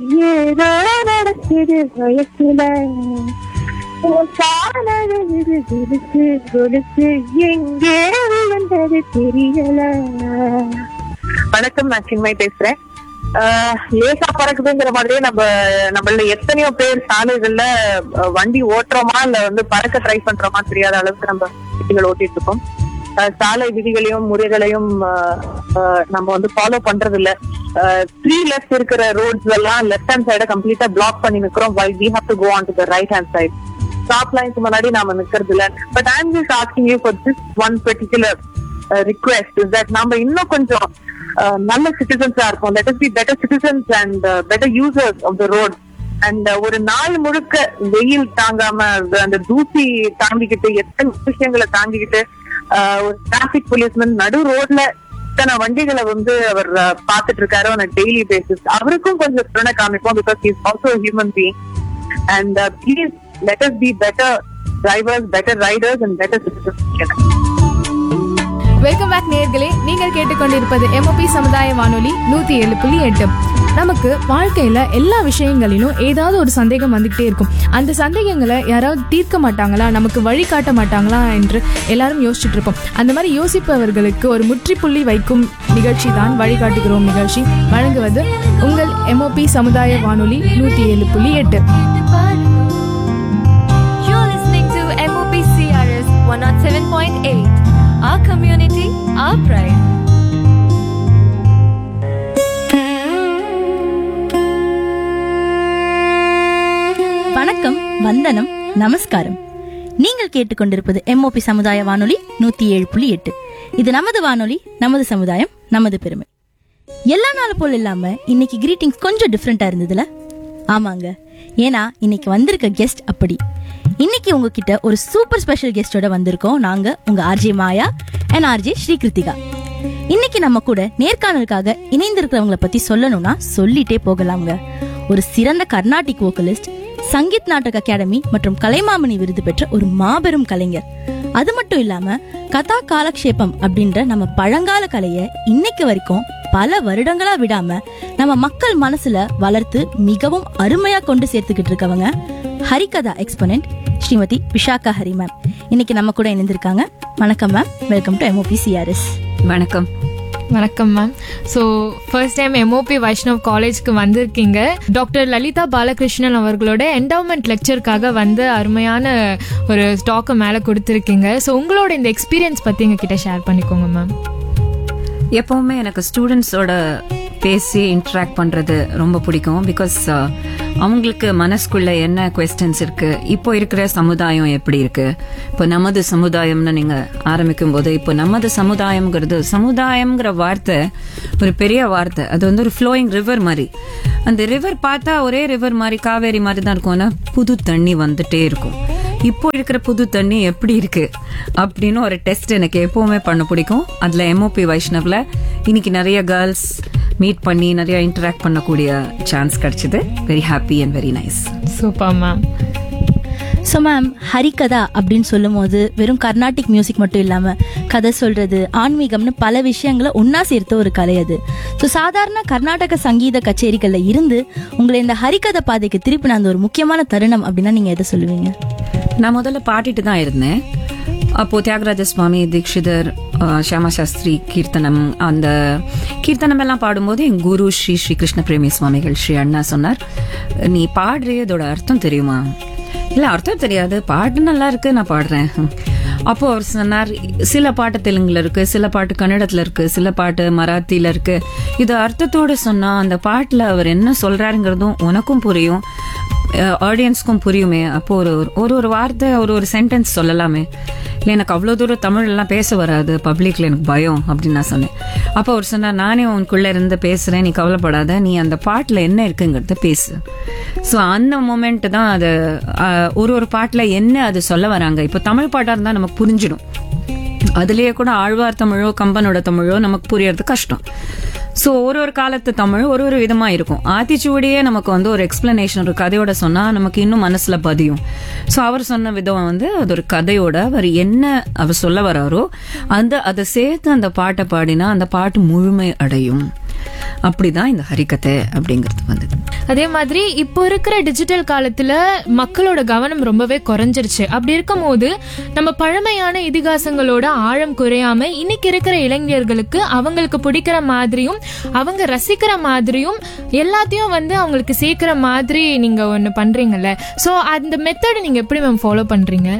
ஏதோ நடக்குது வயசுல உன் காலழகு கொலுசு கொலுசு எங்கே விழுந்தது தெரியல வணக்கம் நான் சின்மை பேசுறேன் ஆஹ் லேசா பறக்குதுங்கிற மாதிரியே நம்ம நம்மள எத்தனையோ பேர் சாலைகள்ல அஹ், வண்டி ஓட்டுறோமா இல்ல வந்து பறக்க ட்ரை பண்றோமா தெரியாத அளவுக்கு நம்ம வண்டிகள் ஓட்டிட்டு இருக்கோம் ஆஹ், சாலை விதிகளையும் முறைகளையும் ஆஹ், ஆஹ், நம்ம வந்து ஃபாலோ பண்றது இல்ல த்ரீ லெஃப்ட் இருக்கிற ரோட்ஸ் எல்லாம் லெஃப்ட் ஹேண்ட் சைட கம்ப்ளீட்டா பிளாக் பண்ணி நிக்கிறோம் why we have to go on to the right hand side stop லைன்க்கு முன்னாடி நாம நிக்கிறது இல்ல but I am just asking you for this one particular request is that நம்ம இன்னும் கொஞ்சம் uh, நல்ல சிட்டிசன்ஸா இருப்போம் let be better citizens and better users of the road and ஒரு நாள் முழுக்க வெயில் தாங்காம அந்த- அந்த தூசி தாங்கிக்கிட்டு எத்தனை விஷயங்களை தாங்கிக்கிட்டு uh, ஒரு டிராபிக் போலீஸ்மேன் நடு ரோட்ல இத்தனை வண்டிகளை வந்து அவர் uh, பார்த்துட்டு இருக்காரு on a டெய்லி பேசிஸ் அவருக்கும் கொஞ்சம் கருணை காமிப்போம் because is also human being and please let us be better drivers better riders and better citizens welcome back நேர்களே நீங்கள் கேட்டுக்கொண்டிருப்பது எம்ஓபி சமுதாய வானொலி நூத்தி ஏழு புள்ளி எட்டு நமக்கு வாழ்க்கையில எல்லா விஷயங்களிலும் ஏதாவது ஒரு சந்தேகம் வந்துகிட்டே இருக்கும் அந்த சந்தேகங்களை யாராவது தீர்க்க மாட்டாங்களா நமக்கு வழி காட்ட மாட்டாங்களா என்று எல்லாரும் யோசிச்சுட்டு இருப்போம் அந்த மாதிரி யோசிப்பவர்களுக்கு ஒரு முற்றுப்புள்ளி வைக்கும் நிகழ்ச்சி தான் வழிகாட்டுகிறோம் நிகழ்ச்சி வழங்குவது உங்கள் எம்ஓபி சமுதாய வானொலி நூத்தி ஏழு புள்ளி எட்டு You're listening to MOP CRS 107.8. Our community, our pride. வணக்கம் வந்தனம் நமஸ்காரம் நீங்கள் கேட்டுக்கொண்டிருப்பது எம்ஓபி சமுதாய வானொலி நூத்தி ஏழு புள்ளி எட்டு இது நமது வானொலி நமது சமுதாயம் நமது பெருமை எல்லா நாளும் போல இல்லாம இன்னைக்கு கிரீட்டிங்ஸ் கொஞ்சம் டிஃப்ரெண்டா இருந்ததுல ஆமாங்க ஏன்னா இன்னைக்கு வந்திருக்க கெஸ்ட் அப்படி இன்னைக்கு உங்ககிட்ட ஒரு சூப்பர் ஸ்பெஷல் கெஸ்டோட வந்திருக்கோம் நாங்க உங்க RJ Maya and RJ Sri Krithika இன்னைக்கு நம்ம கூட நேர்காணலுக்காக இணைந்திருக்கிறவங்கள பத்தி சொல்லணும்னா சொல்லிட்டே போகலாம்ங்க ஒரு சிறந்த கர்நாடிக் வோக்கலிஸ்ட் சங்கீத் நாடக அகாடமி மற்றும் கலைமாமணி விருது பெற்ற ஒரு மாபெரும் கலைஞர் அது மட்டும் இல்லாம கதா காலக்ஷேபம் அப்படின்ற நம்ம பழங்கால கலைய இன்னைக்கு வரைக்கும் பல வருடங்களா விடாம நம்ம மக்கள் மனசுல வளர்த்து மிகவும் அருமையா கொண்டு சேர்த்துக்கிட்டு இருக்கவங்க ஹரிகதா எக்ஸ்பனன்ட் ஸ்ரீமதி விஷாகா ஹரி மேம் இன்னைக்கு நம்ம கூட இணைந்திருக்காங்க வணக்கம் ma'am welcome to MOP CRS வணக்கம் வணக்கம் ma'am so first time MOP Vaishnav காலேஜ்க்கு வந்திருக்கீங்க டாக்டர் லலிதா பாலகிருஷ்ணன் அவர்களோட என்டவுமெண்ட் லெக்சருக்காக வந்து அருமையான ஒரு ஸ்டாக்கை மேலே கொடுத்துருக்கீங்க ஸோ உங்களோட இந்த எக்ஸ்பீரியன்ஸ் பற்றி எங்ககிட்ட ஷேர் பண்ணிக்கோங்க மேம் எப்பவுமே எனக்கு ஸ்டூடெண்ட்ஸோட பேசி இன்ட்ராக்ட் பண்றது ரொம்ப பிடிக்கும் பிகாஸ் அவங்களுக்கு மனசுக்குள்ள என்ன கொஸ்டின்ஸ் இருக்கு இப்போ இருக்கிற சமுதாயம் எப்படி இருக்கு இப்போ நமது சமுதாயம்னு நீங்க ஆரம்பிக்கும் போது இப்போ நமது சமுதாயம்ங்கிறது சமுதாயம்ங்கிற வார்த்தை ஒரு பெரிய வார்த்தை அது வந்து ஒரு ஃப்ளோயிங் ரிவர் மாதிரி அந்த ரிவர் பார்த்தா ஒரே ரிவர் மாதிரி காவேரி மாதிரி தான் இருக்கும்னா புது தண்ணி வந்துட்டே இருக்கும் இப்போ இருக்கிற புது தண்ணி எப்படி இருக்கு அப்படின்னு ஒரு டெஸ்ட் எனக்கு எப்பவுமே பண்ண பிடிக்கும் அதுல எம்ஓபி வைஷ்ணவ்ல இன்னைக்கு நிறைய கேர்ள்ஸ் மீட் பண்ணி நிறைய இன்டராக்ட் பண்ணக்கூடிய சான்ஸ் கிடைச்சது very happy and very nice super ma'am so ma'am Harikatha அப்படின்னு சொல்லும்போது வெறும் கர்நாடிக் மியூசிக் மட்டும் இல்லாமல் கதை சொல்றது ஆன்மீகம்னு பல விஷயங்களை ஒன்றா சேர்த்த ஒரு கலை அது ஸோ சாதாரண கர்நாடக சங்கீத கச்சேரிகளில் இருந்து உங்களை இந்த ஹரிகதை பாதைக்கு திருப்பின அந்த ஒரு முக்கியமான தருணம் அப்படின்னா நீங்கள் எதை சொல்லுவீங்க நான் முதல்ல பாடிட்டு தான் இருந்தேன் அப்போ தியாகராஜ சுவாமி தீக்ஷிதர் அஹ், சியாமா சாஸ்திரி கீர்த்தனம் அந்த கீர்த்தனம் எல்லாம் பாடும்போது என் குரு ஸ்ரீ ஸ்ரீ கிருஷ்ண பிரேமி சுவாமிகள் ஸ்ரீ அண்ணா சொன்னார் நீ பாடுறிய இதோட அர்த்தம் தெரியுமா இல்ல அர்த்தம் தெரியாது பாட்டு நல்லா இருக்கு நான் பாடுறேன் அப்போ அவர் சொன்னார் சில பாட்டு தெலுங்குல இருக்கு சில பாட்டு கன்னடத்துல இருக்கு சில பாட்டு மராத்தியில இருக்கு இது அர்த்தத்தோட சொன்னா அந்த பாட்டுல அவர் என்ன சொல்றாருங்கிறதும் உனக்கும் புரியும் ஆடியன்ஸ்க்கும் புரியுமே அப்போ ஒரு ஒரு ஒரு வார்த்தை ஒரு ஒரு சென்டென்ஸ் சொல்லலாமே இல்லை எனக்கு அவ்வளோ தூரம் தமிழ் எல்லாம் பேச வராது பப்ளிக்ல எனக்கு பயம் அப்படின்னு நான் சொன்னேன் அப்போ அவர் சொன்னார் நானே உனக்குள்ள இருந்து பேசுறேன் நீ கவலைப்படாத நீ அந்த பாட்டில் என்ன இருக்குங்கிறத பேசு ஸோ அந்த மொமெண்ட் தான் அது அஹ், ஒரு ஒரு பாட்டில் என்ன அது சொல்ல வராங்க இப்போ தமிழ் பாட்டாக இருந்தால் நமக்கு புரிஞ்சிடும் அதுலயே கூட ஆழ்வார் தமிழோ கம்பனோட தமிழோ நமக்கு புரியறது கஷ்டம் ஸோ ஒரு ஒரு காலத்து தமிழ் ஒரு ஒரு விதமா இருக்கும் ஆத்திச்சூடியே நமக்கு வந்து ஒரு எக்ஸ்பிளனேஷன் ஒரு கதையோட சொன்னா நமக்கு இன்னும் மனசுல பதியும் ஸோ அவர் சொன்ன விதம் வந்து அது ஒரு கதையோட அவர் என்ன அவர் சொல்ல வராரோ அந்த அதை சேர்த்து அந்த பாட்டை பாடினா அந்த பாட்டு முழுமை அடையும் அப்படிதான் இந்த ஹரிக்கதை அப்படிங்கிறது வந்தது அதே மாதிரி இப்போ இருக்கிற டிஜிட்டல் காலத்துல மக்களோட கவனம் ரொம்பவே குறைஞ்சிருச்சு அப்படி இருக்கும்போது நம்ம பழமையான இதிகாசங்களோட ஆழம் குறையாம இன்னைக்கு இருக்கிற இளைஞர்களுக்கு அவங்களுக்கு பிடிக்கிற மாதிரியும் அவங்க ரசிக்கிற மாதிரியும் எல்லாத்தையும் வந்து அவங்களுக்கு சேர்க்கிற மாதிரி நீங்க ஒன்று பண்றீங்கல்ல ஸோ அந்த மெத்தட் நீங்க எப்படி மேம் ஃபாலோ பண்றீங்க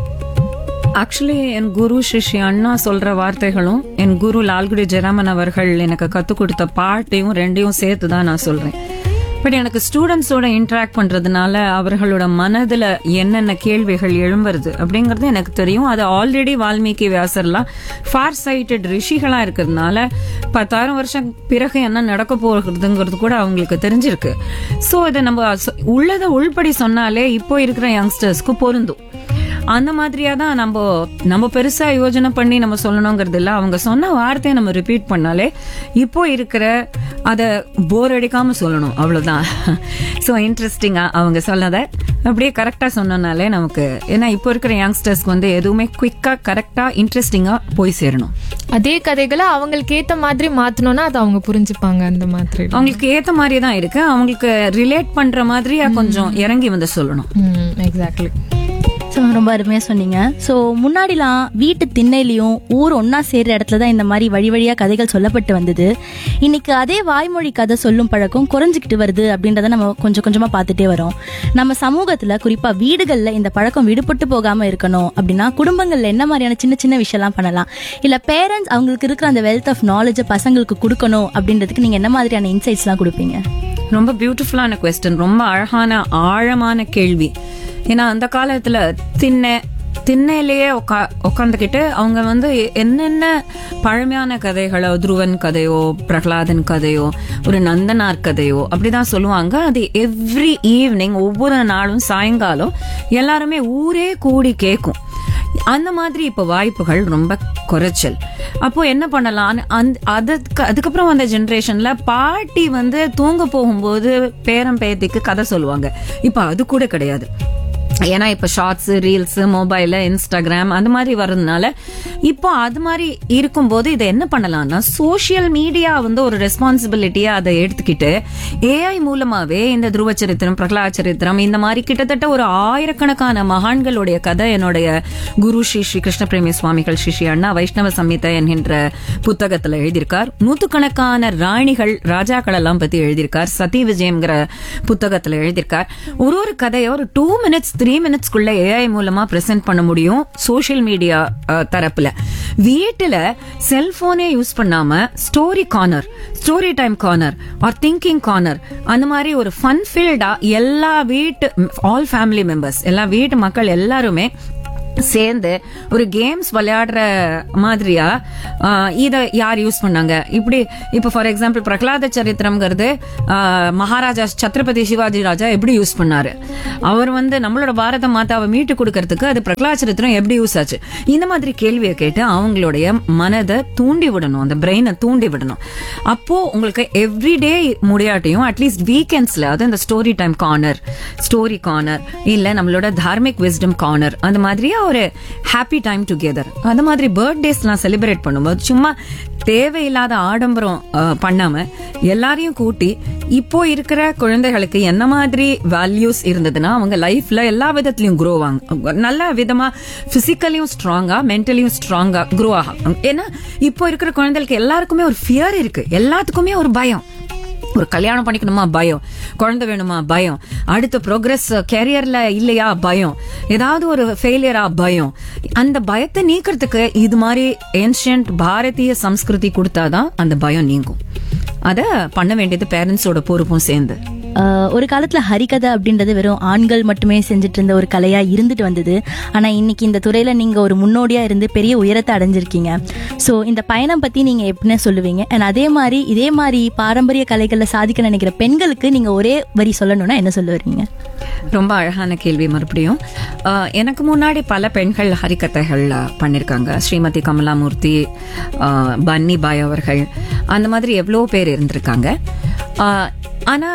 ஆக்சுவலி என் குரு ஸ்ரீ அண்ணா சொல்ற வார்த்தைகளும் என் குரு லால்குடி ஜெராமன் அவர்கள் எனக்கு கற்றுக் கொடுத்த பாட்டையும் ரெண்டையும் சேர்த்து தான் நான் சொல்றேன் பட் எனக்கு ஸ்டூடெண்ட்ஸோட இன்டராக்ட் பண்றதுனால அவர்களோட மனதுல என்னென்ன கேள்விகள் எழும்புறது அப்படிங்கறது எனக்கு தெரியும் அது ஆல்ரெடி வால்மீகி வியாசர்லாம் ஃபார் சைட்டட் ரிஷிகளா இருக்கிறதுனால பத்தாயிரம் வருஷம் பிறகு என்ன நடக்க போகிறதுங்கிறது கூட அவங்களுக்கு தெரிஞ்சிருக்கு ஸோ இதை நம்ம சொ- உள்ளதை உள்படி சொன்னாலே இப்போ இருக்கிற யங்ஸ்டர்ஸ்க்கு பொருந்தும் அந்த மாதிரியா தான் நம்ம நம்ம பெருசா யோஜனை பண்ணி நம்ம சொல்லணுங்கிறது இல்ல அவங்க சொன்ன வார்த்தையை நம்ம ரிப்பீட் பண்ணாலே இப்போ இருக்கிற அத போர் அடிக்காம சொல்லணும் அவ்வளவுதான் ஸோ இன்ட்ரெஸ்டிங்கா அவங்க சொன்னதை அப்படியே கரெக்டா சொன்னனாலே நமக்கு ஏன்னா இப்போ இருக்கிற யங்ஸ்டர்ஸ்க்கு வந்து எதுவுமே குவிக்கா கரெக்டா இன்ட்ரெஸ்டிங்கா போய் சேரணும் அதே கதைகளை அவங்களுக்கு ஏத்த மாதிரி மாத்தணும்னா அதை அவங்க புரிஞ்சுப்பாங்க அந்த மாதிரி அவங்களுக்கு ஏத்த மாதிரி தான் இருக்கு அவங்களுக்கு ரிலேட் பண்ற மாதிரியா கொஞ்சம் இறங்கி வந்து சொல்லணும் எக்ஸாக்ட்லி ஸோ ரொம்ப அருமையாக சொன்னீங்க ஸோ முன்னாடிலாம் வீட்டு திண்ணையிலையும் ஊர் ஒன்றா சேர்ற இடத்துல தான் இந்த மாதிரி வழி வழியாக கதைகள் சொல்லப்பட்டு வந்தது இன்னைக்கு அதே வாய்மொழி கதை சொல்லும் பழக்கம் குறைஞ்சிக்கிட்டு வருது அப்படின்றத நம்ம கொஞ்சம் கொஞ்சமாக பார்த்துட்டே வரோம் நம்ம சமூகத்தில் குறிப்பாக வீடுகளில் இந்த பழக்கம் விடுபட்டு போகாமல் இருக்கணும் அப்படின்னா குடும்பங்களில் என்ன மாதிரியான சின்ன சின்ன விஷயம்லாம் பண்ணலாம் இல்லை பேரண்ட்ஸ் அவங்களுக்கு இருக்கிற அந்த வெல்த் ஆஃப் நாலேஜை பசங்களுக்கு கொடுக்கணும் அப்படின்றதுக்கு நீங்கள் என்ன மாதிரியான இன்சைட்ஸ்லாம் கொடுப்பீங்க ரொம்ப பியூட்டிஃபுல்லான கொஸ்டின் ரொம்ப அழகான ஆழமான கேள்வி ஏன்னா அந்த காலத்துல திண்ணை திண்ணையிலேயே உக்கா உட்காந்துக்கிட்டு அவங்க வந்து என்னென்ன பழமையான கதைகளோ துருவன் கதையோ பிரகலாதன் கதையோ ஒரு நந்தனார் கதையோ அப்படிதான் சொல்லுவாங்க அது எவ்ரி ஈவினிங் ஒவ்வொரு நாளும் சாயங்காலம் எல்லாருமே ஊரே கூடி கேட்கும் அந்த மாதிரி இப்ப வாய்ப்புகள் ரொம்ப குறைச்சல் அப்போ என்ன பண்ணலாம் அந்த அதுக்கு அதுக்கப்புறம் வந்த ஜெனரேஷன்ல பாட்டி வந்து தூங்க போகும்போது பேரம் பேத்திக்கு கதை சொல்லுவாங்க இப்ப அது கூட கிடையாது ஏன்னா இப்ப ஷார்ட்ஸ் ரீல்ஸ் மொபைல் இன்ஸ்டாகிராம் அந்த மாதிரி வர்றதுனால இப்போ அது மாதிரி இருக்கும்போது இதை என்ன பண்ணலாம்னா சோஷியல் மீடியா வந்து ஒரு ரெஸ்பான்சிபிலிட்டியா அதை எடுத்துக்கிட்டு ஏஐ மூலமாவே இந்த துருவ சரித்திரம் பிரகலாத சரித்திரம் இந்த மாதிரி கிட்டத்தட்ட ஒரு ஆயிரக்கணக்கான மகான்களுடைய கதை என்னுடைய குரு ஸ்ரீ ஸ்ரீ கிருஷ்ண பிரேமி சுவாமிகள் ஸ்ரீ ஸ்ரீ அண்ணா வைஷ்ணவ சம்ஹிதா என்கின்ற புத்தகத்துல எழுதியிருக்கார் நூத்துக்கணக்கான ராணிகள் ராஜாக்கள் எல்லாம் பத்தி எழுதியிருக்கார் சதி விஜயம்ங்கிற புத்தகத்துல எழுதியிருக்கார் ஒரு ஒரு கதையை ஒரு டூ மினிட்ஸ் த்ரீ மினிட்ஸ்க்குள்ள ஏஐ மூலமா பிரசன்ட் பண்ண முடியும் சோஷியல் மீடியா தரப்புல வீட்டுல செல்போனே யூஸ் பண்ணாம story corner story time corner or thinking corner அந்த மாதிரி ஒரு ஃபன் ஃபீல்டா எல்லா வீட்டு ஆல் ஃபேமிலி மெம்பர்ஸ் எல்லா வீட்டு மக்கள் எல்லாருமே சேர்ந்து ஒரு கேம்ஸ் விளையாடுற மாதிரியா ஆஹ், இத யார் யூஸ் பண்ணாங்க இப்படி இப்ப ஃபார் எக்ஸாம்பிள் பிரகலாத சரித்திரம்ங்கிறது ஆஹ், மகாராஜா சத்ரபதி சிவாஜி ராஜா எப்படி யூஸ் பண்ணாரு அவர் வந்து நம்மளோட பாரத மாதாவை மீட்டு கொடுக்கறதுக்கு அது பிரகலாத சரித்திரம் எப்படி யூஸ் ஆச்சு இந்த மாதிரி கேள்வியை கேட்டு அவங்களுடைய மனதை தூண்டி விடணும் அந்த பிரெயினை தூண்டி விடணும் அப்போ உங்களுக்கு எவ்ரிடே முடியாட்டியும் அட்லீஸ்ட் வீக்கெண்ட்ஸ்ல அது இந்த story time corner story corner இல்ல நம்மளோட தார்மிக் விஸ்டம் கார்னர் அந்த மாதிரியா ஒரு ஹாப்பி டைம் டுகெதர் அந்த மாதிரி பர்த்டேஸ்லாம் செலிப்ரேட் பண்ணும்போது சும்மா தேவையில்லாத ஆடம்பரம் அஹ், பண்ணாம எல்லாரையும் கூட்டி இப்போ இருக்கிற குழந்தைகளுக்கு என்ன மாதிரி வேல்யூஸ் இருந்ததுன்னா அவங்க லைஃப்ல எல்லா விதத்திலயும் க்ரோ ஆங்க நல்ல விதமா பிசிக்கலியும் ஸ்ட்ராங்கா மென்டலியும் ஸ்ட்ராங்கா க்ரோ ஆகும் ஏன்னா இப்போ இருக்கிற குழந்தைகளுக்கு எல்லாருக்குமே ஒரு ஃபியர் இருக்கு எல்லாத்துக்குமே ஒரு பயம் ஒரு கல்யாணம் பண்ணிக்கணுமா பயம் குழந்தை வேணுமா பயம் அடுத்த ப்ரோக்ரஸ் கேரியர்ல இல்லையா பயம் ஏதாவது ஒரு ஃபெயிலியரா பயம் அந்த பயத்தை நீக்கிறதுக்கு இது மாதிரி ஏன்ஷியன்ட் பாரதிய சம்ஸ்கிருதி கொடுத்தாதான் அந்த பயம் நீங்கும் அத பண்ண வேண்டியது பேரண்ட்ஸோட பொறுப்பும் சேர்ந்து ஆஹ் ஒரு காலத்துல ஹரிகதை அப்படின்றது வெறும் ஆண்கள் மட்டுமே செஞ்சுட்டு இருந்த ஒரு கலையா இருந்துட்டு வந்தது ஆனா இன்னைக்கு இந்த துறையில நீங்க ஒரு முன்னோடியா இருந்து பெரிய உயரத்தை அடைஞ்சிருக்கீங்க சோ இந்த பயணம் பத்தி நீங்க எப்படின்னு சொல்லுவீங்க அண்ட் அதே மாதிரி இதே மாதிரி பாரம்பரிய கலைகள்ல சாதிக்க நினைக்கிற பெண்களுக்கு நீங்க ஒரே வரி சொல்லணும்னா என்ன சொல்ல வரீங்க ரொம்ப அழகான கேள்வி மறுபடியும் ஆஹ், எனக்கு முன்னாடி பல பெண்கள் ஹரிக்கதைகள் ஆஹ், பண்ணிருக்காங்க ஸ்ரீமதி கமலாமூர்த்தி ஆஹ், பன்னி பாய் அவர்கள் அந்த மாதிரி எவ்வளோ பேர் இருந்திருக்காங்க ஆஹ், ஆனா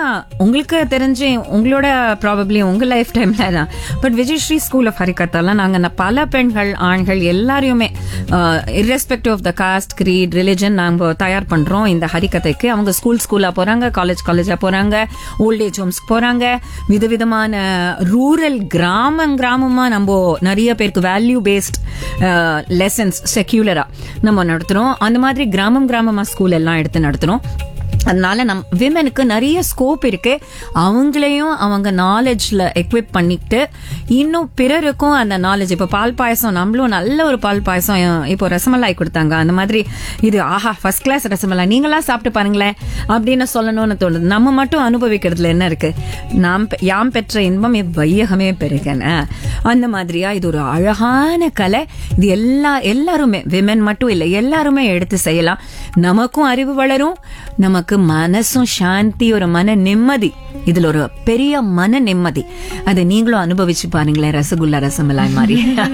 உங்களுக்கு தெரிஞ்சு உங்களோட ப்ராபப்ளி உங்க லைஃப் டைம்ல தான் பட் விஜயஸ்ரீ ஸ்கூல் ஆஃப் ஹரிகத்தால நாங்க ந- பல பெண்கள் ஆண்கள் எல்லாரையுமே irrespective of the caste creed religion நாங்க தயார் பண்றோம் இந்த ஹரிகதைக்கு அவங்க ஸ்கூல் ஸ்கூலா போறாங்க காலேஜ் காலேஜா போறாங்க ஓல்ட் ஏஜ் ஹோம்ஸ்க்கு போறாங்க விதவிதமான ரூரல் கிராமம் கிராமமா நம்ம நிறைய பேருக்கு வேல்யூ பேஸ்ட் லெசன்ஸ் செக்யூலரா நம்ம நடத்துறோம் அந்த மாதிரி கிராமம் கிராமமா ஸ்கூல் எல்லாம் எடுத்து நடத்துறோம் அதனால நம் விமனுக்கு நிறைய ஸ்கோப் இருக்கு அவங்களையும் அவங்க நாலேஜ்ல எக்விப் பண்ணிட்டு இன்னும் பிறருக்கும் அந்த நாலேஜ் இப்போ பால் பாயசம் நம்மளும் நல்ல ஒரு பால் பாயசம் அஹ், இப்போ ரசமலாய் கொடுத்தாங்க அந்த மாதிரி இது ஆஹா ஃபர்ஸ்ட் கிளாஸ் ரசமலாய் நீங்களா சாப்பிட்டு பாருங்களேன் அப்படின்னு சொல்லணும்னு தோணுது நம்ம மட்டும் அனுபவிக்கிறதுல என்ன இருக்கு நாம் பெ- யாம் பெற்ற இன்பம் வையகமே பெருகன அந்த மாதிரியா இது ஒரு அழகான கலை இது எல்லா எல்லாருமே விமன் மட்டும் இல்லை எல்லாருமே எடுத்து செய்யலாம் நமக்கும் அறிவு வளரும் நமக்கு மனசும் சாந்தி ஒரு மன நிம்மதி இதுல ஒரு பெரிய மன நிம்மதி அதை நீங்களும் அனுபவிச்சு பாருங்களேன் ரசகுல்லா ரசமலாய் மாதிரி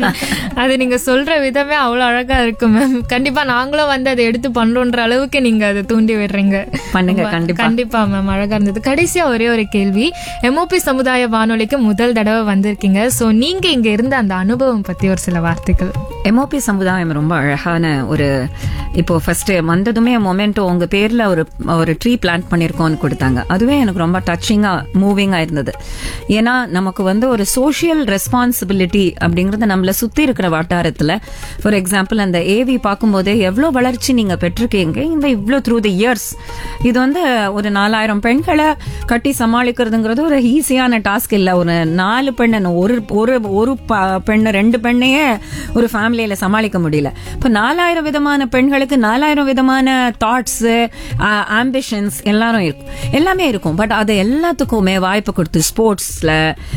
அது நீங்க சொல்ற விதமே அவ்வளவு அழகா இருக்கு மேம் கண்டிப்பா நாங்களும் வந்து அதை எடுத்து பண்றோன்ற அளவுக்கு நீங்க அதை தூண்டி விடுறீங்க பண்ணுங்க, ரொம்ப- கண்டிப்பா. கண்டிப்பா மேம் அழகா இருந்தது கடைசியா ஒரே ஒரு கேள்வி எம்ஓபி சமுதாய வானொலிக்கு முதல் தடவை வந்திருக்கீங்க சோ நீங்க இங்க இருந்த அந்த அனுபவம் பத்தி ஒரு சில வார்த்தைகள் எம்ஓபி சமுதாயம் ரொம்ப அழகான ஒரு இப்போ ஃபர்ஸ்ட் வந்ததுமே மொமெண்டோ உங்க பேர்ல ஒரு ஒரு ட்ரீ பிளான்ட் பண்ணிருக்கோம்னு கொடுத்தாங்க அதுவே எனக்கு ரொம்ப டச்சிங்கா மூவிங்கா இருந்தது ஏன்னா நமக்கு வந்து ஒரு சோஷியல் ரெஸ்பான்சிபிலிட்டி அப்படிங்கறது நம்மள சுத்தி இருக்கிற வட்டாரத்துல ஃபார் எக்ஸாம்பிள் அந்த ஏவி பார்க்கும்போதே எவ்வளவு வளர்ச்சி நீங்க பெற்றிருக்கீங்க இந்த இவ்வளவு த்ரூ தி இயர்ஸ் இது வந்து ஒரு நாலாயிரம் பெண்களை கட்டி சமாளிக்கிறதுங்கிறது ஒரு ஈஸியான டாஸ்க் இல்ல ஒரு நாலு பெண்ணு ஒரு ஒரு ஒரு ப- பெண்ணு ரெண்டு பெண்ணையே ஒரு ஃபேமிலியில சமாளிக்க முடியல இப்ப நாலாயிரம் விதமான பெண்களுக்கு நாலாயிரம் விதமான தாட்ஸ் ஆம்பிஷன்ஸ் எல்லாரும் இருக்கும் எல்லாமே இருக்கும் பட் அது எல்லாத்துக்குமே வாய்ப்பு கொடுத்து ஸ்போர்ட்ஸ்ல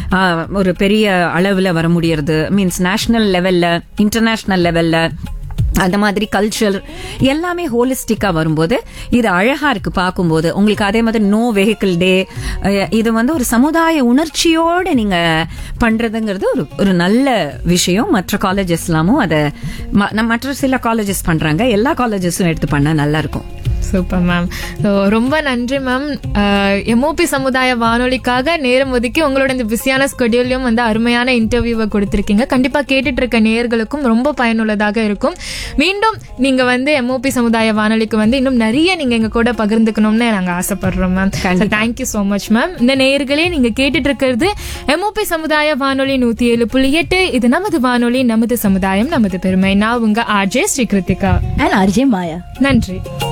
ஒரு பெரிய அளவுல வர முடியறது மீன்ஸ் நேஷனல் லெவல்ல இன்டர்நேஷனல் லெவல்ல அந்த மாதிரி கல்ச்சர் எல்லாமே ஹோலிஸ்டிக்கா வரும்போது இது அழகா இருக்கு பார்க்கும்போது உங்களுக்கு அதே மாதிரி நோ வெஹிக்கிள் டே இது வந்து ஒரு சமுதாய உணர்ச்சியோட நீங்க பண்றதுங்கிறது ஒரு ஒரு நல்ல விஷயம் மற்ற காலேஜஸ் எல்லாமும் அதை ம- நம்ம மற்ற சில காலேஜஸ் பண்றாங்க எல்லா காலேஜஸும் எடுத்து பண்ணா நல்லா இருக்கும் சூப்பர் மேம் ரொம்ப நன்றி மேம் எம்ஓபி சமுதாய வானொலிக்காக நேரம் ஒதுக்கி உங்களோட இந்த பிஸியான ஸ்கெடியூல்லையும் வந்து அருமையான இன்டர்வியூவை கொடுத்திருக்கீங்க கண்டிப்பா கேட்டுட்டு இருக்க நேயர்களுக்கும் ரொம்ப பயனுள்ளதாக இருக்கும் மீண்டும் நீங்க வந்து எம்ஓபி சமுதாய வானொலிக்கு வந்து இன்னும் நிறைய நீங்க எங்க கூட பகிர்ந்துக்கணும்னு நாங்க ஆசைப்படுறோம் ma'am thank you so much ma'am இந்த நேயர்களே நீங்க கேட்டுட்டு இருக்கிறது எம்ஓபி சமுதாய வானொலி நூத்தி ஏழு புள்ளி எட்டு இது நமது வானொலி நமது சமுதாயம் நமது பெருமை நான் உங்க RJ Sri Krithika and RJ Maya நன்றி